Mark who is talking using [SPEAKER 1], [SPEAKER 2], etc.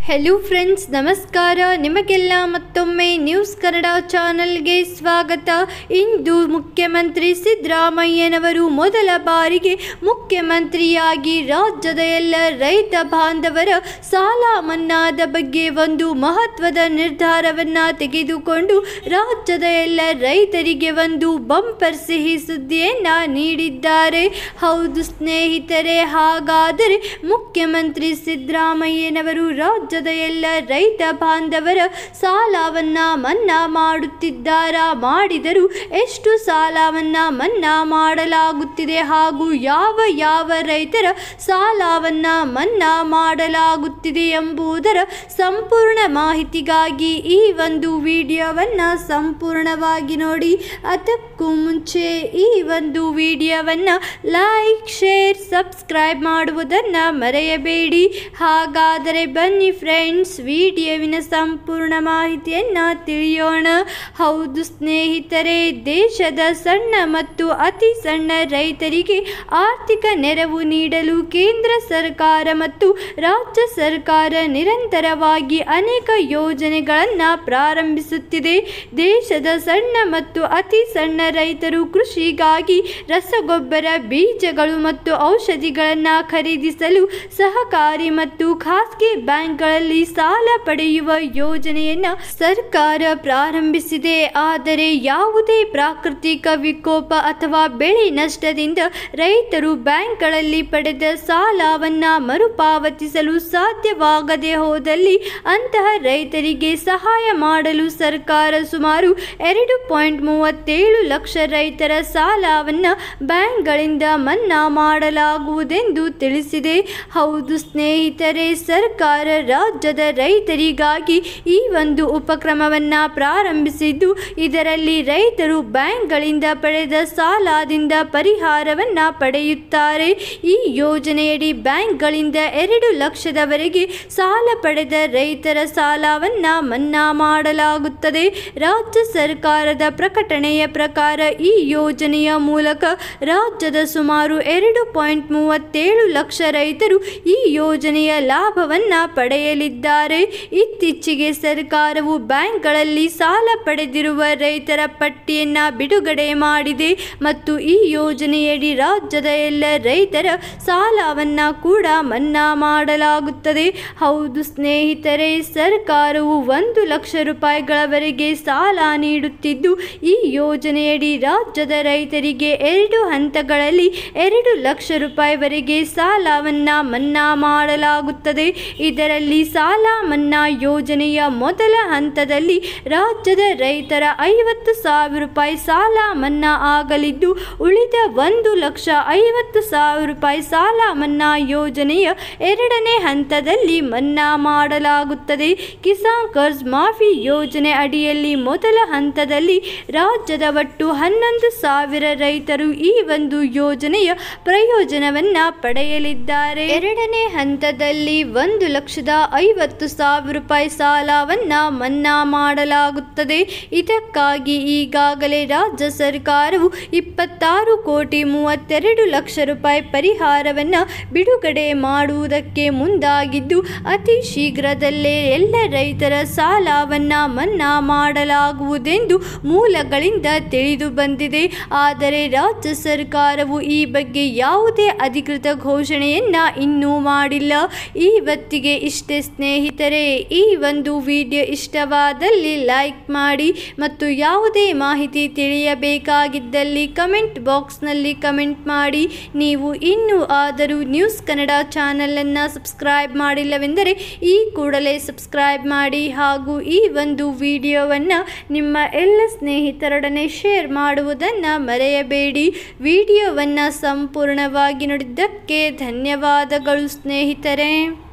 [SPEAKER 1] hello friends ನಮಸ್ಕಾರ ನಿಮಗೆಲ್ಲ ಮತ್ತೊಮ್ಮೆ ನ್ಯೂಸ್ ಕನ್ನಡ ಚಾನಲ್ಗೆ ಸ್ವಾಗತ ಇಂದು ಮುಖ್ಯಮಂತ್ರಿ ಸಿದ್ದರಾಮಯ್ಯನವರು ಮೊದಲ ಬಾರಿಗೆ ಮುಖ್ಯಮಂತ್ರಿಯಾಗಿ ರಾಜ್ಯದ ಎಲ್ಲ ರೈತ ಬಾಂಧವರ ಸಾಲ ಮನ್ನಾದ ಬಗ್ಗೆ ಒಂದು ಮಹತ್ವದ ನಿರ್ಧಾರವನ್ನು ತೆಗೆದುಕೊಂಡು ರಾಜ್ಯದ ಎಲ್ಲ ರೈತರಿಗೆ ಒಂದು ಬಂಪರ್ ಸಿಹಿ ಸುದ್ದಿಯನ್ನು ನೀಡಿದ್ದಾರೆ ಹೌದು ಸ್ನೇಹಿತರೆ ಹಾಗಾದರೆ ಮುಖ್ಯಮಂತ್ರಿ ಸಿದ್ದರಾಮಯ್ಯನವರು ರಾಜ್ಯದ ಎಲ್ಲ ರೈತ ಬಾಂಧವರ ಸಾಲವನ್ನ ಮನ್ನಾ ಮಾಡುತ್ತಿದ್ದಾರಾ ಮಾಡಿದರೂ ಎಷ್ಟು ಸಾಲವನ್ನ ಮನ್ನಾ ಮಾಡಲಾಗುತ್ತಿದೆ ಹಾಗೂ ಯಾವ ಯಾವ ರೈತರ ಸಾಲವನ್ನ ಮನ್ನಾ ಮಾಡಲಾಗುತ್ತಿದೆ ಎಂಬುದರ ಸಂಪೂರ್ಣ ಮಾಹಿತಿಗಾಗಿ ಈ ಒಂದು ವಿಡಿಯೋವನ್ನು ಸಂಪೂರ್ಣವಾಗಿ ನೋಡಿ ಅದಕ್ಕೂ ಮುಂಚೆ ಈ ಒಂದು ವಿಡಿಯೋವನ್ನು ಲೈಕ್ ಶೇರ್ ಸಬ್ಸ್ಕ್ರೈಬ್ ಮಾಡುವುದನ್ನು ಮರೆಯಬೇಡಿ ಹಾಗಾದರೆ ಬನ್ನಿ ಫ್ರೆಂಡ್ಸ್ ವಿಡಿಯೋವಿನ ಸಂಪೂರ್ಣ ಮಾಹಿತಿಯನ್ನು ತಿಳಿಯೋಣ ಹೌದು ಸ್ನೇಹಿತರೆ ದೇಶದ ಸಣ್ಣ ಮತ್ತು ಅತಿ ಸಣ್ಣ ರೈತರಿಗೆ ಆರ್ಥಿಕ ನೆರವು ನೀಡಲು ಕೇಂದ್ರ ಸರ್ಕಾರ ಮತ್ತು ರಾಜ್ಯ ಸರ್ಕಾರ ನಿರಂತರವಾಗಿ ಅನೇಕ ಯೋಜನೆಗಳನ್ನು ಪ್ರಾರಂಭಿಸುತ್ತಿದೆ ದೇಶದ ಸಣ್ಣ ಮತ್ತು ಅತಿ ಸಣ್ಣ ರೈತರು ಕೃಷಿಗಾಗಿ ರಸಗೊಬ್ಬರ ಬೀಜಗಳು ಮತ್ತು ಔಷಧಿಗಳನ್ನು ಖರೀದಿಸಲು ಸಹಕಾರಿ ಮತ್ತು ಖಾಸಗಿ ಬ್ಯಾಂಕ್ಗಳಲ್ಲಿ ಸಾಲ ಪಡೆಯುವ ಯೋಜನೆಯನ್ನು ಸರ್ಕಾರ ಪ್ರಾರಂಭಿಸಿದೆ ಆದರೆ ಯಾವುದೇ ಪ್ರಾಕೃತಿಕ ವಿಕೋಪ ಅಥವಾ ಬೆಳೆ ನಷ್ಟದಿಂದ ರೈತರು ಬ್ಯಾಂಕ್ಗಳಲ್ಲಿ ಪಡೆದ ಸಾಲವನ್ನು ಮರುಪಾವತಿಸಲು ಸಾಧ್ಯವಾಗದೆ ಹೋದಲ್ಲಿ ಅಂತಹ ರೈತರಿಗೆ ಸಹಾಯ ಮಾಡಲು ಸರ್ಕಾರ ಸುಮಾರು ಎರಡು ಪಾಯಿಂಟ್ ಮೂವತ್ತೇಳು ಲಕ್ಷ ರೈತರ ಸಾಲವನ್ನು ಬ್ಯಾಂಕ್ಗಳಿಂದ ಮನ್ನಾ ಮಾಡಲಾಗುವುದೆಂದು ತಿಳಿಸಿದೆ ಹೌದು ಸ್ನೇಹಿತರೆ ಸರ್ಕಾರ ರಾಜ್ಯದ ರೈತರಿಗಾಗಿ ಈ ಒಂದು ಉಪಕ್ರಮವನ್ನು ಪ್ರಾರಂಭಿಸಿದ್ದು ಇದರಲ್ಲಿ ರೈತರು ಬ್ಯಾಂಕ್ಗಳಿಂದ ಪಡೆದ ಸಾಲದಿಂದ ಪರಿಹಾರವನ್ನು ಪಡೆಯುತ್ತಾರೆ ಈ ಯೋಜನೆಯಡಿ ಬ್ಯಾಂಕ್ಗಳಿಂದ ಎರಡು ಲಕ್ಷದವರೆಗೆ ಸಾಲ ಪಡೆದ ರೈತರ ಸಾಲವನ್ನು ಮನ್ನಾ ಮಾಡಲಾಗುತ್ತದೆ ರಾಜ್ಯ ಸರ್ಕಾರದ ಪ್ರಕಟಣೆಯ ಪ್ರಕಾರ ಈ ಯೋಜನೆಯ ಮೂಲಕ ರಾಜ್ಯದ ಸುಮಾರು ಎರಡು ಪಾಯಿಂಟ್ ಮೂವತ್ತೇಳು ಲಕ್ಷ ರೈತರು ಈ ಯೋಜನೆಯ ಲಾಭವನ್ನು ಪಡೆಯಲಿದ್ದಾರೆ ಇತ್ತೀಚೆಗೆ ಸರ್ಕಾರವು ಬ್ಯಾಂಕ್ಗಳಲ್ಲಿ ಸಾಲ ಪಡೆದಿರುವ ರೈತರ ಪಟ್ಟಿಯನ್ನು ಬಿಡುಗಡೆ ಮಾಡಿದೆ ಮತ್ತು ಈ ಯೋಜನೆಯಡಿ ರಾಜ್ಯದ ಎಲ್ಲ ರೈತರ ಸಾಲವನ್ನು ಕೂಡ ಮನ್ನಾ ಮಾಡಲಾಗುತ್ತದೆ ಹೌದು ಸ್ನೇಹಿತರೆ ಸರ್ಕಾರವು ಒಂದು ಲಕ್ಷ ರೂಪಾಯಿಗಳವರೆಗೆ ಸಾಲ ನೀಡುತ್ತಿದ್ದು ಈ ಯೋಜನೆಯಡಿ ರಾಜ್ಯದ ರೈತರಿಗೆ ಎರಡು ಹಂತಗಳಲ್ಲಿ ಎರಡು ಲಕ್ಷ ರೂಪಾಯಿವರೆಗೆ ಸಾಲವನ್ನು ಮನ್ನಾ ಮಾಡಲಾಗುತ್ತದೆ ಇದರಲ್ಲಿ ಸಾಲ ಮನ್ನಾ ಯೋಜನೆಯ ಮೊದಲ ಹಂತದಲ್ಲಿ ರಾಜ್ಯದ ರೈತರ ಐವತ್ತು ಸಾವಿರ ರೂಪಾಯಿ ಸಾಲ ಮನ್ನಾ ಆಗಲಿದ್ದು ಉಳಿದ ಒಂದು ಲಕ್ಷ ಐವತ್ತು ಸಾವಿರ ರೂಪಾಯಿ ಸಾಲ ಮನ್ನಾ ಯೋಜನೆಯ ಎರಡನೇ ಹಂತದಲ್ಲಿ ಮನ್ನಾ ಮಾಡಲಾಗುತ್ತದೆ ಕಿಸಾನ್ ಕರ್ಜ್ ಮಾಫಿ ಯೋಜನೆ ಅಡಿಯಲ್ಲಿ ಮೊದಲ ಹಂತದಲ್ಲಿ ರಾಜ್ಯದ ಒಟ್ಟು ಹನ್ನೊಂದು ಸಾವಿರ ರೈತರು ಈ ಒಂದು ಯೋಜನೆಯ ಪ್ರಯೋಜನವನ್ನು ಪಡೆಯಲಿದ್ದಾರೆ ಎರಡನೇ ಹಂತದಲ್ಲಿ ಒಂದು ಲಕ್ಷದ ಐವತ್ತು ಸಾವಿರ ರೂಪಾಯಿ ಸಾಲವನ್ನು ಮನ್ನಾ ಮಾಡಲಾಗುತ್ತದೆ ಇದಕ್ಕಾಗಿ ಈಗಾಗಲೇ ರಾಜ್ಯ ಸರ್ಕಾರವು ಇಪ್ಪತ್ತಾರು ಕೋಟಿ ಮೂವತ್ತೆರಡು ಲಕ್ಷ ರೂಪಾಯಿ ಪರಿಹಾರವನ್ನು ಬಿಡುಗಡೆ ಮಾಡುವುದಕ್ಕೆ ಮುಂದಾಗಿದ್ದು ಅತಿ ಶೀಘ್ರದಲ್ಲೇ ಎಲ್ಲ ರೈತರ ಸಾಲವನ್ನು ಮನ್ನಾ ಮಾಡಲಾಗುವುದೆಂದು ಮೂಲಗಳಿಂದ ತಿಳಿದು ಬಂದಿದೆ ಆದರೆ ರಾಜ್ಯ ಸರ್ಕಾರವು ಈ ಬಗ್ಗೆ ಯಾವುದೇ ಅಧಿಕೃತ ಘೋಷಣೆಯನ್ನ ಇನ್ನೂ ಮಾಡಿಲ್ಲ ಇವತ್ತಿಗೆ ಇಷ್ಟೇ ಸ್ನೇಹಿತರೆ ಈ ಒಂದು ವಿಡಿಯೋ ಇಷ್ಟವಾದಲ್ಲಿ ಲೈಕ್ ಮಾಡಿ ಮತ್ತು ಯಾವುದೇ ಮಾಹಿತಿ ತಿಳಿಯಬೇಕಾಗಿದ್ದಲ್ಲಿ ಕಮೆಂಟ್ ಬಾಕ್ಸ್ನಲ್ಲಿ ಕಮೆಂಟ್ ಮಾಡಿ ನೀವು ಇನ್ನೂ ಆದರೂ ನ್ಯೂಸ್ ಕನ್ನಡ ಚಾನಲನ್ನು ಸಬ್ಸ್ಕ್ರೈಬ್ ಮಾಡಿಲ್ಲವೆಂದರೆ ಈ ಕೂಡಲೇ ಸಬ್ಸ್ಕ್ರೈಬ್ ಮಾಡಿ ಹಾಗೂ ಈ ಒಂದು ವಿಡಿಯೋವನ್ನು ನಿಮ್ಮ ಎಲ್ಲ ಸ್ನೇಹಿತರೊಡನೆ ಶೇರ್ ಮಾಡುವುದನ್ನು ಮರೆಯಬೇಡಿ ವಿಡಿಯೋವನ್ನು ಸಂಪೂರ್ಣವಾಗಿ ನೋಡಿದ್ದಕ್ಕೆ ಧನ್ಯವಾದಗಳು ಸ್ನೇಹಿತರೆ